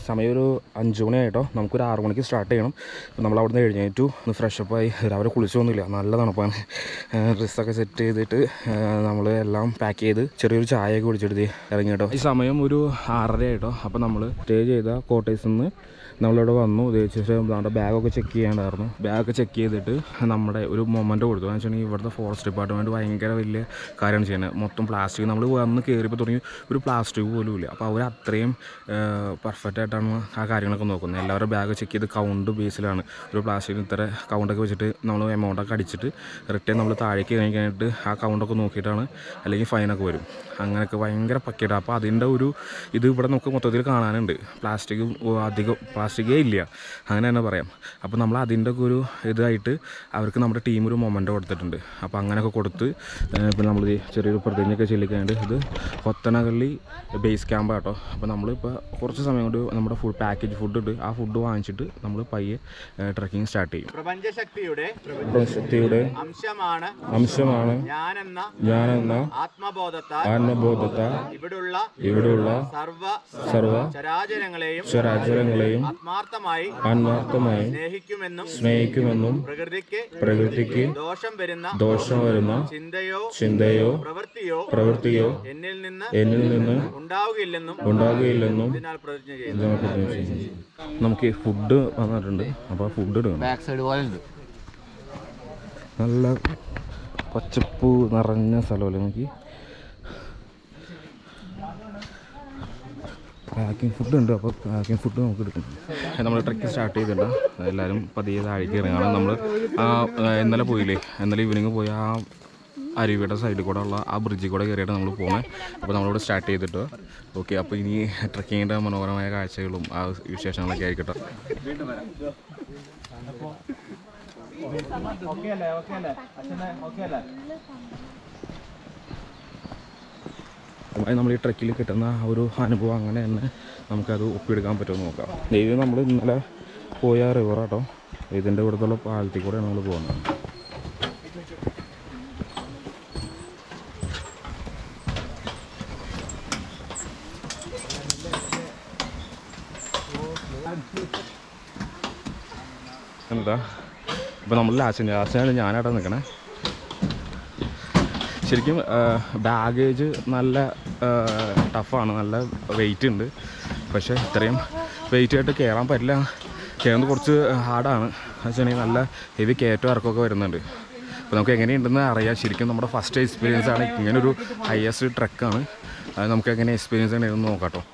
സമയം ഒരു അഞ്ച് മണിയായിട്ടോ നമുക്കൊരു ആറ് മണിക്ക് സ്റ്റാർട്ട് ചെയ്യണം അപ്പോൾ നമ്മൾ അവിടെ നിന്ന് എഴുന്നേറ്റു ഒന്ന് ഫ്രഷപ്പ് ആയി രാവിലെ കുളിച്ചൊന്നുമില്ല നല്ല തണുപ്പാണ് ഡ്രസ്സൊക്കെ സെറ്റ് ചെയ്തിട്ട് നമ്മൾ എല്ലാം പാക്ക് ചെയ്ത് ചെറിയൊരു ചായയൊക്കെ കുടിച്ചെടുത്ത് ഇറങ്ങി കേട്ടോ ഈ സമയം ഒരു ആറര ആയിട്ടോ അപ്പോൾ നമ്മൾ സ്റ്റേ ചെയ്ത കോട്ടേഴ്സിൽ നിന്ന് നമ്മളിവിടെ വന്നു ഉദ്ദേശിച്ചിട്ട് നമ്മുടെ ബാഗൊക്കെ ചെക്ക് ചെയ്യാണ്ടായിരുന്നു ബാഗൊക്കെ ചെക്ക് ചെയ്തിട്ട് നമ്മുടെ ഒരു മൊമെൻ്റ് കൊടുത്തു എന്ന് വെച്ചിട്ടുണ്ടെങ്കിൽ ഇവിടുത്തെ ഫോറസ്റ്റ് ഡിപ്പാർട്ട്മെൻറ്റ് ഭയങ്കര വലിയ കാര്യമാണ് ചെയ്യുന്നത് മൊത്തം പ്ലാസ്റ്റിക് നമ്മൾ വന്ന് കയറിയപ്പോൾ തുടങ്ങി ഒരു പ്ലാസ്റ്റിക് പോലും ഇല്ല അപ്പോൾ അവർ അത്രയും പെർഫെക്റ്റ് ആയിട്ടാണ് ആ കാര്യങ്ങളൊക്കെ നോക്കുന്നത് എല്ലാവരുടെ ബാഗ് ചെക്ക് ചെയ്ത് കൗണ്ട് ബേസിലാണ് ഒരു പ്ലാസ്റ്റിക്കിന് ഇത്ര കൗണ്ടൊക്കെ വെച്ചിട്ട് നമ്മൾ എമൗണ്ടൊക്കെ അടിച്ചിട്ട് റിട്ടേൺ നമ്മൾ താഴേക്ക് കഴിഞ്ഞ് കഴിഞ്ഞിട്ട് ആ കൗണ്ടൊക്കെ നോക്കിയിട്ടാണ് അല്ലെങ്കിൽ ഫൈനൊക്കെ വരും അങ്ങനെയൊക്കെ ഭയങ്കര പക്കറ്റാണ് അപ്പോൾ അതിൻ്റെ ഒരു ഇത് ഇവിടെ നമുക്ക് മൊത്തത്തിൽ കാണാനുണ്ട് പ്ലാസ്റ്റിക് അധികം പ്ലാസ്റ്റിക്കേ ഇല്ല അങ്ങനെ തന്നെ പറയാം അപ്പോൾ നമ്മൾ അതിൻ്റെ ഒക്കെ ഒരു ഇതായിട്ട് അവർക്ക് നമ്മുടെ ടീം ഒരു മൊമെൻ്റ് കൊടുത്തിട്ടുണ്ട് അപ്പോൾ അങ്ങനെയൊക്കെ കൊടുത്ത് ഇപ്പോൾ നമ്മൾ ചെറിയൊരു പ്രതിജ്ഞയൊക്കെ ചെല്ലിക്കാണ്ട് ഇത് കൊത്തനകള്ളി ബേസ് ക്യാമ്പ് കേട്ടോ അപ്പോൾ നമ്മളിപ്പോൾ കുറച്ച് സമയം കൊണ്ട് നമ്മുടെ ഫുഡ് പാക്കേജ് ഫുഡ് ഉണ്ട് ആ ഫുഡ് വാങ്ങിച്ചിട്ട് നമ്മൾ പയ്യെ ട്രക്കിംഗ് സ്റ്റാർട്ട് ചെയ്യും പ്രപഞ്ചശക്തിയുടെ ശക്തിയുടെ അംശമാണ് അംശമാണ് ഞാനെന്ന ഞാനെന്ന ആത്മബോധത്താൽ ആത്മബോധത്താൽ ഇവിടുള്ള ഇവിടെയുള്ള സർവ സർവ ചരാചരങ്ങളെയും ചരാചരങ്ങളെയും ആത്മാർത്ഥമായി ആത്മാർത്ഥമായി സ്നേഹിക്കുമെന്നും സ്നേഹിക്കുമെന്നും പ്രകൃതിക്ക് പ്രകൃതിക്ക് ദോഷം വരുന്ന ദോഷം വരുന്ന ചിന്തയോ ചിന്തയോ പ്രവൃത്തിയോ പ്രവൃത്തിയോ എന്നിൽ നിന്ന് എന്നിൽ നിന്ന് ഉണ്ടാവുകയില്ലെന്നും ഉണ്ടാകുകയില്ലെന്നും ഇതിനാൽ പ്രതിജ്ഞ ചെയ്യുന്നു ഇതിനെ പ്രതിജ്ഞ ചെയ്യുന്നു. നമുക്ക് ഫുഡ് വന്നിട്ടുണ്ട് അപ്പോൾ ഫുഡ് എടുക്കണം ബാക്ക് സൈഡ് പോലെ ഉണ്ട് നല്ല പച്ചപ്പ് നിറഞ്ഞ സ്ഥലമല്ലേ നോക്കി പാക്കിംഗ് ഫുഡ് ഉണ്ട് അപ്പോൾ പാക്കിംഗ് ഫുഡ് നമുക്ക് എടുക്കണം നമ്മൾ ട്രക്ക് സ്റ്റാർട്ട് ചെയ്തിട്ടുണ്ട് എല്ലാവരും പതിയെ താഴേക്ക് ഇറങ്ങാണ് നമ്മൾ ആ ആ, ഇന്നലെ പോയില്ലേ ഇന്നലെ ഈവനിങ് പോയി ആ അരുവിയുടെ സൈഡിൽ കൂടെ ഉള്ള ആ ബ്രിഡ്ജിൽ കൂടെ കയറിയിട്ട് നമ്മൾ പോകുന്നത് അപ്പോൾ നമ്മളിവിടെ സ്റ്റാർട്ട് ചെയ്തിട്ട് ഓക്കെ അപ്പോൾ ഇനി ട്രക്കിങ്ങിൻ്റെ മനോഹരമായ കാഴ്ചകളും ആ വിശേഷങ്ങളൊക്കെ ആയിരിക്കട്ടെ അതുമായി നമ്മൾ ഈ ട്രക്കിൽ കിട്ടുന്ന ആ ഒരു അനുഭവം അങ്ങനെ തന്നെ നമുക്കത് ഒപ്പിയെടുക്കാൻ പറ്റുമെന്ന് നോക്കാം ഇത് നമ്മൾ ഇന്നലെ പോയ റിവറാട്ടോ ഇതിൻ്റെ ഇവിടുത്തുള്ള പാലത്തിൽ കൂടെയാണ് നമ്മൾ പോകുന്നത് എന്താ ഇപ്പം നമ്മൾ ലാസ്റ്റ് ലാസ്റ്റാണ് ഞാനവിടെ നിൽക്കണേ ശരിക്കും ബാഗേജ് നല്ല ടഫാണ് നല്ല വെയിറ്റ് ഉണ്ട് പക്ഷേ ഇത്രയും വെയിറ്റ് ആയിട്ട് കയറാൻ പറ്റില്ല കയറുന്നത് കുറച്ച് ഹാർഡാണ് എന്ന് വെച്ചിട്ടുണ്ടെങ്കിൽ നല്ല ഹെവി കയറ്റം ഇറക്കമൊക്കെ വരുന്നുണ്ട് അപ്പോൾ നമുക്ക് എങ്ങനെയുണ്ടെന്ന് അറിയാം ശരിക്കും നമ്മുടെ ഫസ്റ്റ് എക്സ്പീരിയൻസ് ആണ് ഇങ്ങനെ ഒരു ഹയസ്റ്റ് ട്രക്കാണ് അത് നമുക്ക് എങ്ങനെ എക്സ്പീരിയൻസ് ഉണ്ടെന്ന് നോക്കാം കേട്ടോ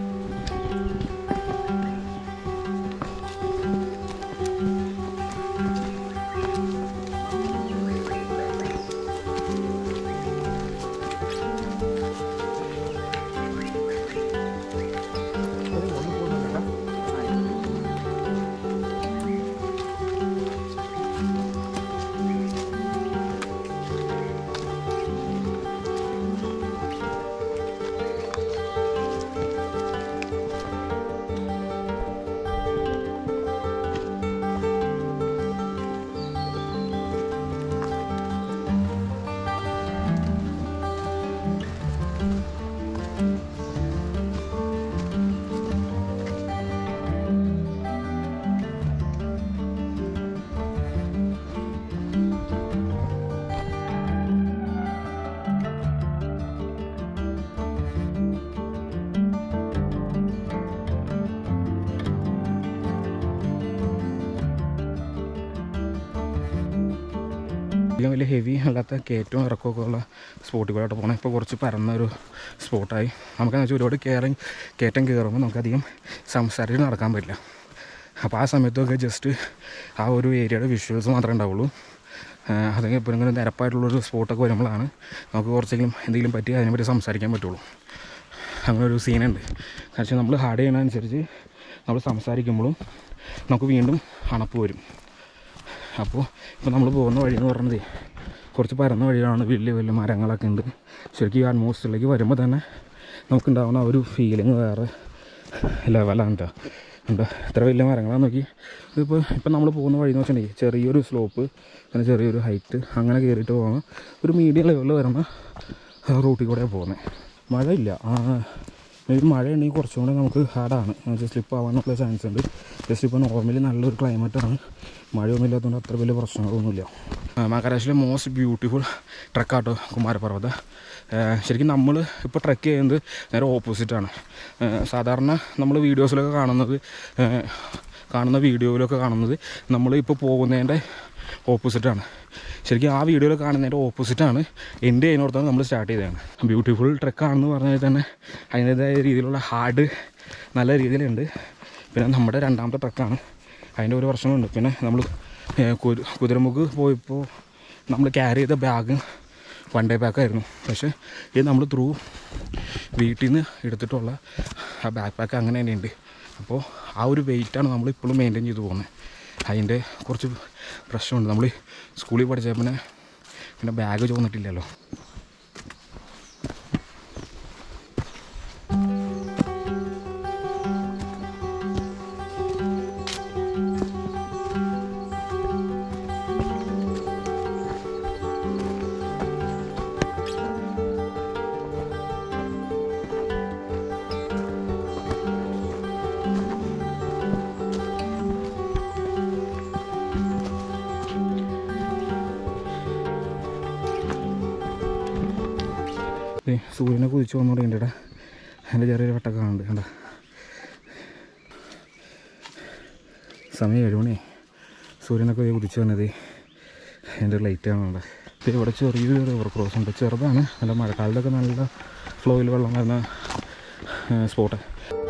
അധികം വലിയ ഹെവി അല്ലാത്ത കയറ്റവും ഇറക്കമൊക്കെ ഉള്ള സ്പോട്ടിൽ കൂടെ പോകണം ഇപ്പോൾ കുറച്ച് പരന്ന ഒരു സ്പോട്ടായി നമുക്കെന്ന് വെച്ചാൽ ഒരുപാട് കയറി കയറ്റം കയറുമ്പോൾ നമുക്കധികം സംസാരിച്ച് നടക്കാൻ പറ്റില്ല അപ്പോൾ ആ സമയത്തൊക്കെ ജസ്റ്റ് ആ ഒരു ഏരിയയുടെ വിഷ്വൽസ് മാത്രമേ ഉണ്ടാവുള്ളൂ അതെങ്കിൽ ഇപ്പോൾ ഇങ്ങനെ നിരപ്പായിട്ടുള്ളൊരു സ്പോട്ടൊക്കെ വരുമ്പോഴാണ് നമുക്ക് കുറച്ചെങ്കിലും എന്തെങ്കിലും പറ്റി അതിനെപ്പറ്റി സംസാരിക്കാൻ പറ്റുള്ളൂ അങ്ങനെ ഒരു സീനുണ്ട് കാരണം നമ്മൾ ഹാർഡ് ചെയ്യണതനുസരിച്ച് നമ്മൾ സംസാരിക്കുമ്പോഴും നമുക്ക് വീണ്ടും അണപ്പ് വരും അപ്പോൾ ഇപ്പോൾ നമ്മൾ പോകുന്ന വഴി എന്ന് പറഞ്ഞത് കുറച്ച് പരന്ന വഴിയാണ് വലിയ വലിയ മരങ്ങളൊക്കെ ഉണ്ട് ശരിക്കും ഈ ആത്മോസ്ഫിയറിലേക്ക് വരുമ്പോൾ തന്നെ നമുക്കുണ്ടാവുന്ന ആ ഒരു ഫീലിംഗ് വേറെ ലെവലാണ് കേട്ടോ ഉണ്ട് ഇത്ര വലിയ മരങ്ങളാണ് നോക്കി ഇതിപ്പോൾ ഇപ്പം നമ്മൾ പോകുന്ന വഴി എന്ന് വെച്ചിട്ടുണ്ടെങ്കിൽ ചെറിയൊരു സ്ലോപ്പ് അങ്ങനെ ചെറിയൊരു ഹൈറ്റ് അങ്ങനെ കയറിയിട്ട് പോകുന്ന ഒരു മീഡിയം ലെവലിൽ വരുന്ന റൂട്ടിൽ കൂടെയാണ് പോകുന്നത് മഴയില്ല ആ ഈ മഴ ഉണ്ടെങ്കിൽ കുറച്ചും കൂടെ നമുക്ക് ഹാർഡാണ് എന്നുവെച്ചാൽ സ്ലിപ്പ് ആവാനുള്ള ചാൻസ് ഉണ്ട് ജസ്റ്റ് ഇപ്പോൾ നോർമലി നല്ലൊരു ക്ലൈമറ്റാണ് മഴയൊന്നും ഇല്ലാത്തതുകൊണ്ട് അത്ര വലിയ പ്രശ്നങ്ങളൊന്നുമില്ല മഹാരാഷ്ട്രയിലെ മോസ്റ്റ് ബ്യൂട്ടിഫുൾ ട്രക്കാട്ടോ കുമാരപർവ്വത ഏഹ് ശരിക്കും നമ്മൾ ഇപ്പോൾ ട്രക്ക് ചെയ്യുന്നത് നേരെ ഓപ്പോസിറ്റാണ് സാധാരണ നമ്മൾ വീഡിയോസിലൊക്കെ കാണുന്നത് ഏഹ് കാണുന്ന വീഡിയോയിലൊക്കെ കാണുന്നത് നമ്മൾ ഇപ്പോൾ പോകുന്നതിൻ്റെ ഓപ്പോസിറ്റാണ് ശരിക്കും ആ വീഡിയോയിൽ കാണുന്നതിൻ്റെ ഓപ്പോസിറ്റാണ് എൻ്റെ ചെയ്യുന്നിടത്താണ് നമ്മൾ സ്റ്റാർട്ട് ചെയ്തതാണ് ബ്യൂട്ടിഫുൾ ട്രക്കാണെന്ന് പറഞ്ഞാൽ തന്നെ അതിൻ്റേതായ രീതിയിലുള്ള ഹാർഡ് നല്ല രീതിയിലുണ്ട് പിന്നെ നമ്മുടെ രണ്ടാമത്തെ ട്രക്കാണ് അതിൻ്റെ ഒരു പ്രശ്നമുണ്ട് പിന്നെ നമ്മൾ കുതിര കുതിരമുക്ക് പോയപ്പോൾ നമ്മൾ ക്യാരി ചെയ്ത ബാഗ് വൺ ഡേ പാക്കായിരുന്നു പക്ഷേ ഇത് നമ്മൾ ത്രൂ വീട്ടിൽ നിന്ന് എടുത്തിട്ടുള്ള ആ ബാക്ക് പാക്ക് അങ്ങനെ തന്നെയുണ്ട് അപ്പോൾ ആ ഒരു വെയിറ്റാണ് നമ്മൾ ഇപ്പോഴും മെയിൻറ്റെയിൻ ചെയ്ത് പോകുന്നത് അതിൻ്റെ കുറച്ച് പ്രശ്നമുണ്ട് നമ്മൾ സ്കൂളിൽ പഠിച്ച പിന്നെ പിന്നെ ബാഗ് ചുമന്നിട്ടില്ലല്ലോ ദേ സൂര്യനെ കുതിച്ച് വന്നു തുടങ്ങിയിട്ടാ എൻ്റെ ചെറിയൊരു വട്ടൊക്കെ കാണുന്നുണ്ട് കണ്ട സമയം ഏഴ് മണി സൂര്യനൊക്കെ ദേ കുതിച്ച് വന്നത് എൻ്റെ ലൈറ്റാണ് അവിടെ ദേ ഇവിടെ ചെറിയൊരു റിവർ ക്രോസ് ഉണ്ട് ചെറുതാണ് നല്ല മഴക്കാലത്തൊക്കെ നല്ല ഫ്ലോയിൽ വെള്ളം വരുന്ന സ്പോട്ട്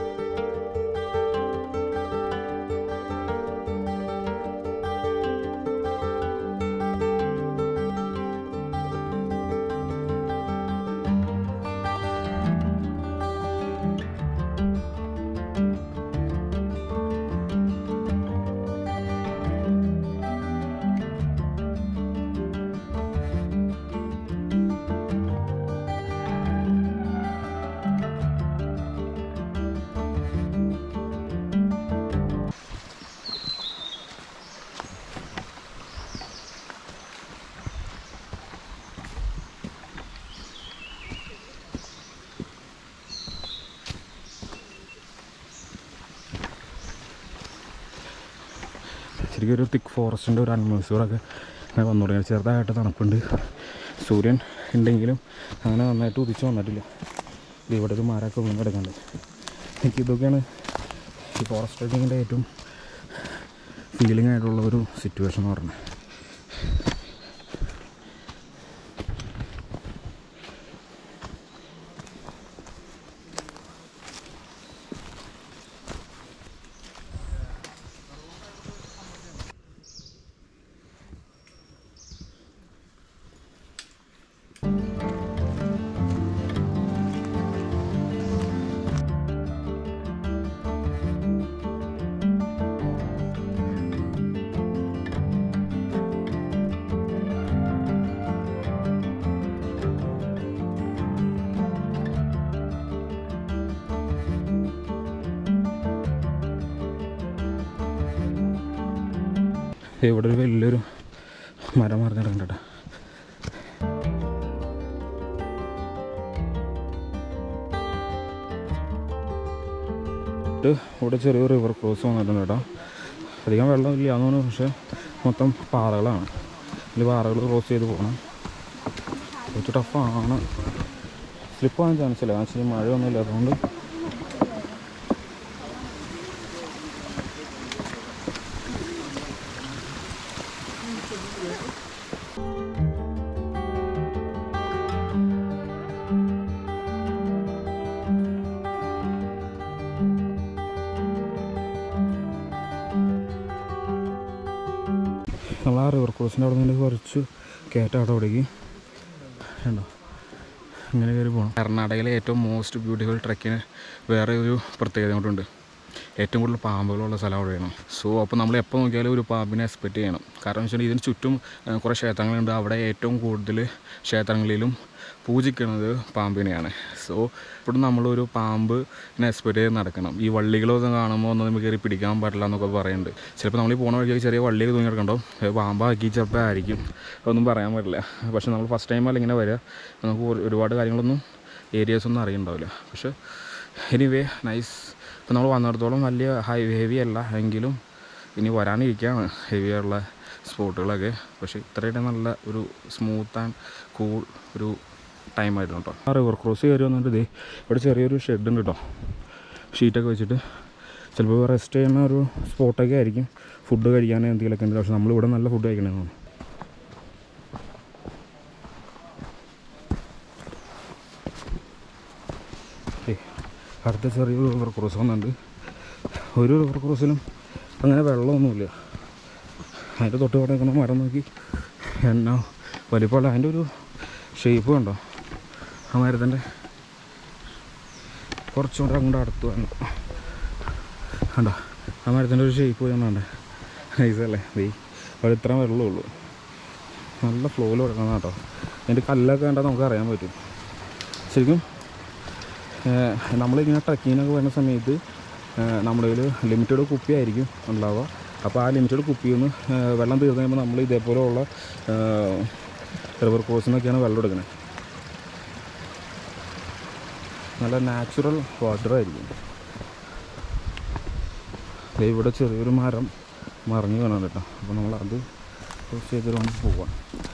ശരിക്കും ഒരു തിക്ക് ഫോറസ്റ്റിൻ്റെ ഒരു അറ്റ്മോസ്ഫിയറൊക്കെ അങ്ങനെ വന്നു തുടങ്ങി ചെറുതായിട്ട് തണുപ്പുണ്ട് സൂര്യൻ ഉണ്ടെങ്കിലും അങ്ങനെ നന്നായിട്ട് ഉദിച്ച് വന്നിട്ടില്ല ഇത് ഇവിടെ ഒരു മരമൊക്കെ വീണ് കിടക്കണ്ട് എനിക്ക് ഇതൊക്കെയാണ് ഈ ഫോറസ്റ്റ് ട്രക്കിങ്ങിൻ്റെ ഏറ്റവും ഫീലിംഗ് ആയിട്ടുള്ള ഒരു സിറ്റുവേഷൻ എന്ന് പറഞ്ഞത് ഇവിടെ ഒരു വലിയൊരു മരം മറിഞ്ഞിടക്കണ്ട ഇവിടെ ചെറിയൊരു റിവർ ക്രോസ് വന്നിട്ടുണ്ട് കേട്ടോ അധികം വെള്ളമില്ല എന്ന് തോന്നുന്നു പക്ഷേ മൊത്തം പാറകളാണ് ഇതിൽ പാറകൾ ക്രോസ് ചെയ്ത് പോകണം കുറച്ച് ടഫാണ് സ്ലിപ്പ് ആകാൻ ചാൻസ് ഇല്ല കാരണം വെച്ചാൽ മഴയൊന്നും ഇല്ലാത്തതുകൊണ്ട് നമ്മൾ ആ റിവർ ക്രോസിൻ്റെ അവിടെ നിന്ന് കുറച്ച് കയറ്റാട്ടോ അവിടേക്ക് ഉണ്ടോ ഇങ്ങനെ കയറി പോകണം കർണാടകയിലെ ഏറ്റവും മോസ്റ്റ് ബ്യൂട്ടിഫുൾ ട്രക്കിന് വേറെ ഒരു പ്രത്യേകത കൊണ്ടുണ്ട് ഏറ്റവും കൂടുതൽ പാമ്പുകളുള്ള സ്ഥലം അവിടെയാണ് സോ അപ്പോൾ നമ്മൾ എപ്പോൾ നോക്കിയാലും ഒരു പാമ്പിനെ എക്സ്പെക്റ്റ് ചെയ്യണം കാരണം വെച്ചാൽ ഇതിന് ചുറ്റും ഏഹ്, കുറേ ക്ഷേത്രങ്ങളുണ്ട് അവിടെ ഏറ്റവും കൂടുതൽ ക്ഷേത്രങ്ങളിലും പൂജിക്കുന്നത് പാമ്പിനെയാണ് സോ ഇവിടെ നമ്മളൊരു പാമ്പിനെ എക്സ്പെക്റ്റ് ചെയ്ത് നടക്കണം ഈ വള്ളികളൊക്കെ കാണുമ്പോൾ ഒന്നും നമുക്ക് കയറി പിടിക്കാൻ പാടില്ല എന്നൊക്കെ പറയുന്നുണ്ട് ചിലപ്പോൾ നമ്മൾ ഈ പോണ വഴിക്ക് ചെറിയ വള്ളിയൊക്കെ തൂങ്ങി കിടക്കണ്ടോ പാമ്പാക്കി ചിലപ്പോൾ ആയിരിക്കും ഒന്നും പറയാൻ പറ്റില്ല പക്ഷെ നമ്മൾ ഫസ്റ്റ് ടൈം അല്ല ഇങ്ങനെ വരിക നമുക്ക് ഒരു- ഒരുപാട് കാര്യങ്ങളൊന്നും ഏരിയാസ് ഒന്നും അറിയണ്ടാവില്ല പക്ഷേ എനിവേ നൈസ് ഇപ്പം നമ്മൾ വന്നിടത്തോളം വലിയ ഹൈ ഹെവി അല്ല എങ്കിലും ഇനി വരാനിരിക്കുകയാണ് ഹെവി ആയിട്ടുള്ള സ്പോട്ടുകളൊക്കെ പക്ഷേ ഇത്രയും നല്ല ഒരു സ്മൂത്ത് ആൻഡ് കൂൾ ഒരു ടൈം ആയിരുന്നു കേട്ടോ ആ റിവർ ക്രോസ് കയറി വന്നിട്ട് ഇതേ ഇവിടെ ചെറിയൊരു ഷെഡ് ഉണ്ട് കേട്ടോ ഷീറ്റൊക്കെ വെച്ചിട്ട് ചിലപ്പോൾ റെസ്റ്റ് ചെയ്യുന്ന ഒരു സ്പോട്ടൊക്കെ ആയിരിക്കും ഫുഡ് കഴിക്കാൻ എന്തെങ്കിലുമൊക്കെ ഉണ്ട് പക്ഷെ നമ്മളിവിടെ നല്ല ഫുഡ് കഴിക്കണമെന്ന് തോന്നുന്നു ഏയ് അടുത്ത ചെറിയൊരു റിവർ ക്രോസ് വന്നുണ്ട് ഒരു റിവർ ക്രോസിലും അങ്ങനെ വെള്ളമൊന്നുമില്ല അതിൻ്റെ തൊട്ട് ഇവിടെ നിൽക്കുന്ന മരം നോക്കി എന്നാ വലിപ്പമുള്ള അതിൻ്റെ ഒരു ഷേപ്പ് കണ്ടോ ആ മരത്തിൻ്റെ കുറച്ചുകൂടെ അങ്ങോട്ട് അടുത്ത് വന്നു കണ്ടോ ആ മരത്തിൻ്റെ ഒരു ഷേപ്പ് ചെയ്യുന്നുണ്ട് നൈസല്ലേ ദേ അവിടെ ഇത്ര വെള്ളമേ ഉള്ളൂ നല്ല ഫ്ലോയിൽ കിടക്കണം കേട്ടോ അതിൻ്റെ കല്ലൊക്കെ കണ്ടാൽ നമുക്ക് അറിയാൻ പറ്റും ശരിക്കും ഏഹ് നമ്മളിങ്ങനെ ട്രക്കിങ്ങിനൊക്കെ വരുന്ന സമയത്ത് ഏഹ് നമ്മുടെ കയ്യിൽ ലിമിറ്റഡ് കുപ്പി ആയിരിക്കും ഉണ്ടാവുക അപ്പോൾ ആ ലിമിറ്റഡ് കുപ്പിയിൽ നിന്ന് ഏഹ് വെള്ളം തീർന്നു കഴിയുമ്പോൾ നമ്മൾ ഇതേപോലെയുള്ള റിവർ ക്രോസിനൊക്കെയാണ് വെള്ളം എടുക്കുന്നത് നല്ല നാച്ചുറൽ വാട്ടർ ആയിരിക്കും ദേ ഇവിടെ ചെറിയൊരു മരം മറിഞ്ഞു കാണാൻ കേട്ടോ അപ്പോൾ നമ്മൾ അത് ക്രോസ് ചെയ്തിട്ട് വേണം പോവാം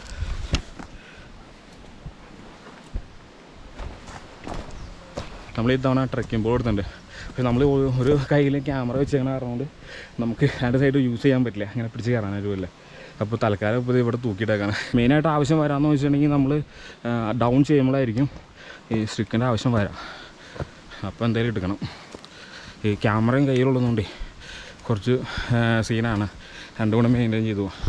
നമ്മൾ ഇത്തവണ ട്രക്കിംഗ് ബോർഡ് എടുത്തിട്ടുണ്ട് പക്ഷെ നമ്മൾ ഒരു കയ്യിൽ ക്യാമറ വെച്ചേക്കണ കാരണം കൊണ്ട് നമുക്ക് രണ്ട് സൈഡ് യൂസ് ചെയ്യാൻ പറ്റില്ല അങ്ങനെ പിടിച്ച് കയറാനൊരുമില്ല അപ്പോൾ തൽക്കാലം ഇപ്പോൾ ഇത് ഇവിടെ തൂക്കിയിട്ടേക്കാണ് മെയിനായിട്ട് ആവശ്യം വരാമെന്ന് വെച്ചിട്ടുണ്ടെങ്കിൽ നമ്മൾ ഡൗൺ ചെയ്യുമ്പോഴായിരിക്കും ഈ സ്ട്രിക്കിൻ്റെ ആവശ്യം വരാം അപ്പോൾ എന്തായാലും എടുക്കണം ഈ ക്യാമറയും കയ്യിലുള്ളതുകൊണ്ടേ കുറച്ച് സീനാണ് രണ്ടും കൂടെ മെയിൻറ്റെയിൻ ചെയ്തു പോവാം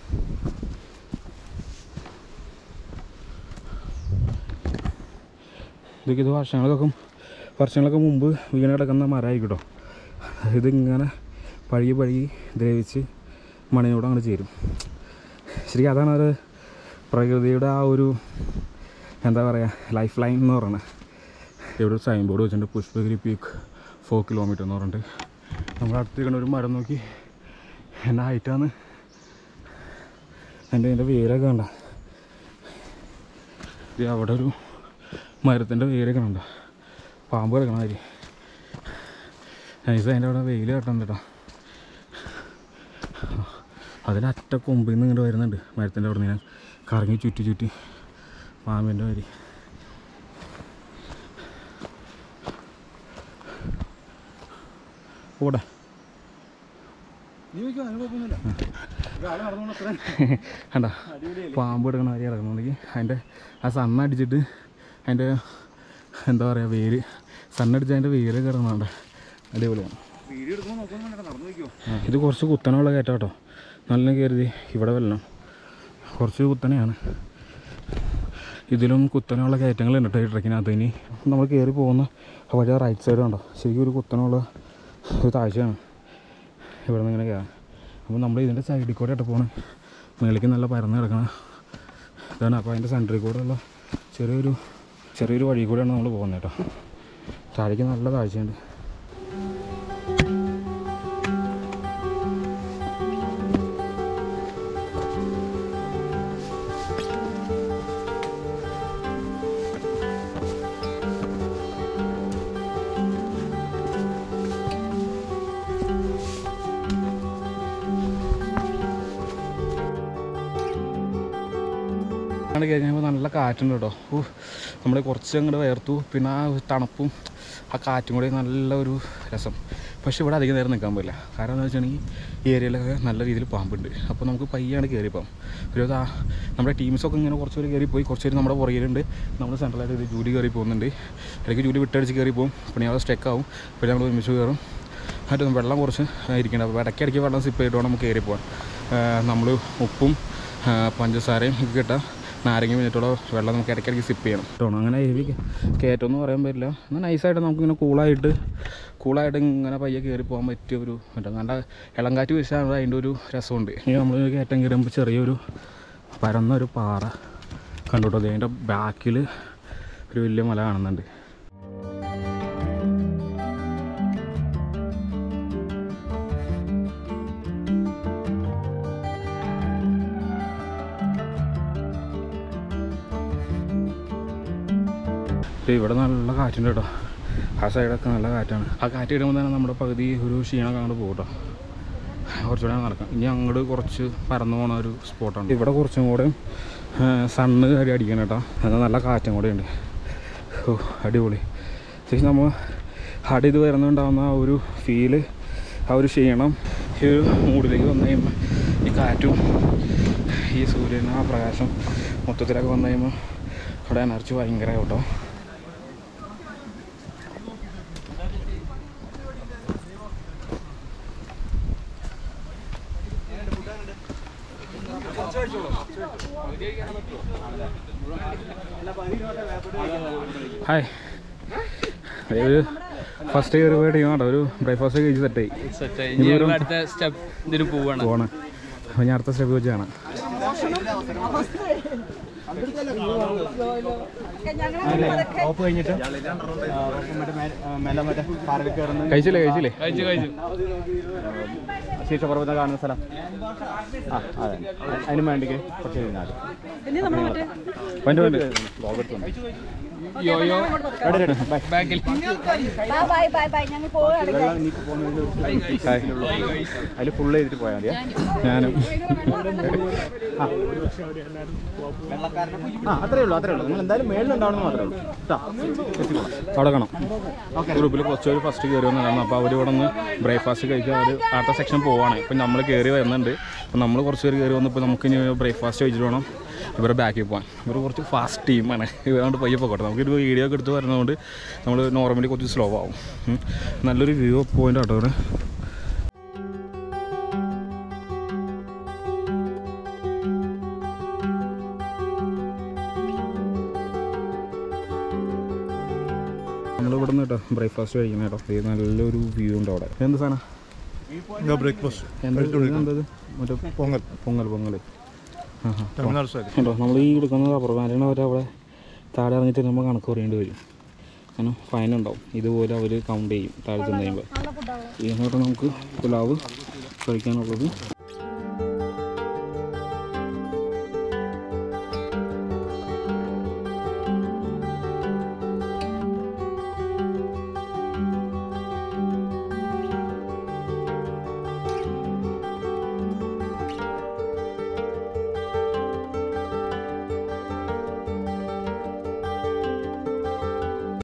ഇതൊക്കെ ഇത് വർഷങ്ങളൊക്കെ വർഷങ്ങളൊക്കെ മുമ്പ് വീണ് കിടക്കുന്ന മരമായിരിക്കും കേട്ടോ ഇതിങ്ങനെ പഴകി പഴകി ദ്രവിച്ച് മണ്ണിനോട് അങ്ങോട്ട് ചേരും ശരിക്കും അതാണ് ഒരു പ്രകൃതിയുടെ ആ ഒരു എന്താ പറയുക ലൈഫ് ലൈൻ എന്ന് പറയുന്നത് ഇവിടെ ഒരു സൈൻ ബോർഡ് വെച്ചിട്ടുണ്ട് പുഷ്പഗിരി പീക്ക് ഫോർ കിലോമീറ്റർ എന്ന് പറഞ്ഞിട്ട് നമ്മൾ അടുത്തിരിക്കുന്ന ഒരു മരം നോക്കി എൻ്റെ ഹൈറ്റാണ് എൻ്റെ എൻ്റെ വേരൊക്കെ കണ്ട ഇത് അവിടെ ഒരു മരത്തിൻ്റെ വേരൊക്കെ കണ്ട പാമ്പ് കിടക്കണ മാതിരി നൈസ് അതിൻ്റെ അവിടെ വെയിൽ കെട്ടണ്ട കേട്ടോ അതിലറ്റ കൊമ്പിൽ നിന്ന് ഇങ്ങോട്ട് വരുന്നുണ്ട് മരത്തിൻ്റെ അവിടെ നിന്ന് കറങ്ങി ചുറ്റി ചുറ്റി പാമ്പിൻ്റെ മാതിരി ഓടെ കണ്ട പാമ്പ് എടുക്കണ മാതിരി കിടക്കണമെങ്കിൽ അതിൻ്റെ ആ സണ്ണടിച്ചിട്ട് അതിൻ്റെ എന്താ പറയുക വേര് സണ്ണടിച്ച് അതിൻ്റെ വേര് കിടക്കണുണ്ട് അടിപൊളിയാണ് വീഡിയോ എടുക്കുമ്പോൾ നോക്കുമ്പോൾ നടന്നു നോക്കിയോ ആ, ഇത് കുറച്ച് കുത്തനെയുള്ള കയറ്റം കേട്ടോ നല്ല കയറി ഇവിടെ വെല്ലണം കുറച്ച് കുത്തനെയാണ് ഇതിലും കുത്തനെയുള്ള കയറ്റങ്ങളുണ്ട് കേട്ടോ ഈ ട്രക്കിനകത്ത് ഇനി നമ്മൾ കയറി പോകുന്ന ആ വഴി റൈറ്റ് സൈഡ് ഉണ്ടോ ശരിക്കും ഒരു കുത്തനെയുള്ള ഒരു താഴ്ചയാണ് ഇവിടെ നിന്ന് ഇങ്ങനെ കയറാം അപ്പോൾ നമ്മൾ ഇതിൻ്റെ സൈഡിൽ കൂടെ ആയിട്ട് പോകണം മേളിലേക്ക് നല്ല പരന്ന് കിടക്കണം ഇതാണ് അപ്പോൾ അതിൻ്റെ സെൻറ്ററിൽ കൂടെ ഉള്ള ചെറിയൊരു ചെറിയൊരു വഴി കൂടെയാണ് നമ്മൾ പോകുന്നത് കേട്ടോ താഴേക്ക് നല്ല താഴ്ചയുണ്ട് അങ്ങനെ കഴിഞ്ഞപ്പോൾ നല്ല കാറ്റുണ്ട് കേട്ടോ ഓ നമ്മൾ കുറച്ച് അങ്ങോട്ട് വേർത്തു പിന്നെ ആ തണുപ്പും ആ കാറ്റും കൂടി നല്ല ഒരു രസം പക്ഷേ ഇവിടെ അധികം നേരം നിൽക്കാൻ പറ്റില്ല കാരണം എന്താ വെച്ചിട്ടുണ്ടെങ്കിൽ ഈ ഏരിയയിലൊക്കെ നല്ല രീതിയിൽ പാമ്പുണ്ട് അപ്പോൾ നമുക്ക് പയ്യാണ് കയറിപ്പോം ഒരു ദാ നമ്മുടെ ടീംസൊക്കെ ഇങ്ങനെ കുറച്ച് പേര് കയറി പോയി കുറച്ച് പേര് നമ്മുടെ പുറകിലുണ്ട് നമ്മൾ സെൻട്രലായിട്ട് ഇത് ജൂലി കയറി പോകുന്നുണ്ട് ഇടയ്ക്ക് ജൂലി വിട്ടടിച്ച് കയറി പോകും പിന്നെ ഞങ്ങൾ സ്റ്റെക്ക് ആവും പിന്നെ നമ്മൾ ഒരുമിച്ച് കയറും എന്നിട്ട് വെള്ളം കുറച്ച് ഇരിക്കണം അപ്പോൾ ഇടയ്ക്കിടയ്ക്ക് വെള്ളം സിപ്പ് ചെയ്തിട്ട് വേണം നമുക്ക് കയറി പോകാൻ നമ്മൾ ഉപ്പും ആ, പഞ്ചസാരയും ഒക്കെ കിട്ടാൻ നാരങ്ങ മിനിറ്റോടെ വെള്ളം നമുക്ക് ഇടയ്ക്കിടയ്ക്ക് സിപ്പ് ചെയ്യണം കേട്ടോ അങ്ങനെ ഹെവി കയറ്റമൊന്നും പറയാൻ പറ്റില്ല എന്നാൽ നൈസായിട്ട് നമുക്കിങ്ങനെ കൂളായിട്ട് കൂളായിട്ട് ഇങ്ങനെ പയ്യെ കയറി പോകാൻ പറ്റിയ ഒരു മറ്റേ നല്ല ഇളം കാറ്റ് വീശാൻ അതിൻ്റെ ഒരു രസമുണ്ട് ഇനി നമ്മൾ കയറ്റം കയറുമ്പോൾ ചെറിയൊരു പരന്ന ഒരു പാറ കണ്ടുട്ടോ അതിൻ്റെ ബാക്കിൽ ഒരു വലിയ മല കാണുന്നുണ്ട് ദേ ഇവിടെ നല്ല കാറ്റുണ്ട് കേട്ടോ ആ സൈഡൊക്കെ നല്ല കാറ്റാണ് ആ കാറ്റ് കിട്ടുമ്പോൾ തന്നെ നമ്മുടെ പകുതി ഒരു ക്ഷീണമൊക്കെ അങ്ങോട്ട് പോകും കേട്ടോ കുറച്ചുകൂടെ നടക്കാം ഇനി അങ്ങോട്ട് കുറച്ച് പരന്നു പോണ ഒരു സ്പോട്ടാണ് ഇവിടെ കുറച്ചും കൂടെ സണ്ണ് കയറി അടിക്കണം കേട്ടോ എന്നാൽ നല്ല കാറ്റും കൂടെ ഉണ്ട് ഓ അടിപൊളി ശരിക്കും നമ്മൾ ഹഡ് ഇത് വരുന്നുണ്ടാകുന്ന ആ ഒരു ഫീല് ആ ഒരു ക്ഷീണം ഈ ഒരു മൂഡിലേക്ക് വന്നു കഴിയുമ്പോൾ ഈ കാറ്റും ഈ സൂര്യൻ ആ പ്രകാശം മൊത്തത്തിലൊക്കെ വന്നു കഴിയുമ്പോൾ അവിടെ എനർജി ഭയങ്കര കേട്ടോ ഹായ് ഒരു ഫസ്റ്റ് കയറി പോയ ടീമാണ് ഒരു ബ്രേക്ക്ഫാസ്റ്റ് കഴിച്ച് സെറ്റായി ഇനി ഞങ്ങൾ അടുത്ത സ്റ്റെപ്പ് ഇതിന് പോവാണ് പോവാണ് അപ്പോൾ ഞാൻ അടുത്ത സ്റ്റെപ്പ് വെച്ച് കാണാം ഓപ്പ് കഴിഞ്ഞിട്ട് മെല്ലെ മറ്റേ പാറയിൽ കയറുന്ന കഴിച്ചില്ലേ കഴിച്ചില്ലേ കഴിച്ചു കഴിച്ചു ശീർഷപർവ്വതം കാണുന്ന സ്ഥലം ആ അതെ അതിന് വേണ്ടിക്ക് കുറച്ച് കഴിഞ്ഞാൽ വണ്ടി വണ്ടി യോയോ റെഡി റെഡി ബൈ ബാക്കിൽ ബൈ ബൈ ബൈ ബൈ ഞങ്ങൾ പോവുകയാണ് വെള്ളം നീക്കി പോകുന്നതിൽ അതിൽ ഫുള്ള് ചെയ്തിട്ട് പോയാൽ മതിയാ ഞാനും ആ ആ അത്രേ ഉള്ളൂ അത്രേ ഉള്ളൂ നിങ്ങൾ എന്തായാലും മേളിലുണ്ടാവണമെന്ന് മാത്രമേ ഉള്ളൂ കേട്ടോ എത്തിക്കോളാം അവിടെ കാണാം ഗ്രൂപ്പിൽ കുറച്ച് പേര് ഫസ്റ്റ് കയറി വന്നതാണ് അപ്പോൾ അവർ ഇവിടെ നിന്ന് ബ്രേക്ക്ഫാസ്റ്റ് കഴിക്കാൻ അവർ അടുത്ത സെക്ഷൻ പോവാണ് ഇപ്പം നമ്മൾ കയറി വരുന്നുണ്ട് അപ്പോൾ നമ്മൾ കുറച്ച് പേര് കയറി വന്നപ്പോൾ നമുക്ക് ഇനി ബ്രേക്ക്ഫാസ്റ്റ് കഴിച്ചിട്ട് വേണം ഇവരെ ബാക്കിൽ പോകാൻ ഇവർ കുറച്ച് ഫാസ്റ്റ് ടീമാണ് ഇവരോട് പയ്യെ പോകട്ടെ നമുക്കൊരു വീഡിയോ ഒക്കെ എടുത്ത് വരുന്നതുകൊണ്ട് നമ്മൾ നോർമലി കുറച്ച് സ്ലോ ആവും ഉം. നല്ലൊരു വ്യൂ പോയിന്റ് ആട്ടോ ഇവിടെ നമ്മളിവിടെ നിന്ന് കേട്ടോ ബ്രേക്ക്ഫാസ്റ്റ് കഴിക്കണം കേട്ടോ ഇത് നല്ലൊരു വ്യൂ ഉണ്ട് അവിടെ എന്ത് സാധനം ബ്രേക്ക്ഫാസ്റ്റ് എന്താ എന്തത് മറ്റേ പൊങ്ങൽ പൊങ്ങൽ പൊങ്ങൽ ആ ആ തമിഴ്നാട് സ്റ്റൈൽ ഉണ്ടോ നമ്മൾ ഈ എടുക്കുന്ന റബ്ബർ ബാൻഡിന് അവർ അവിടെ താഴെ ഇറങ്ങിയിട്ട് നമ്മൾ കണക്ക് പറയേണ്ടി വരും കാരണം ഫൈൻ ഉണ്ടാവും ഇതുപോലെ അവർ കൗണ്ട് ചെയ്യും താഴെ ചെന്ന് കഴിയുമ്പോൾ ഇതിനോട്ട് നമുക്ക് പുലാവ് കഴിക്കാനുള്ളത്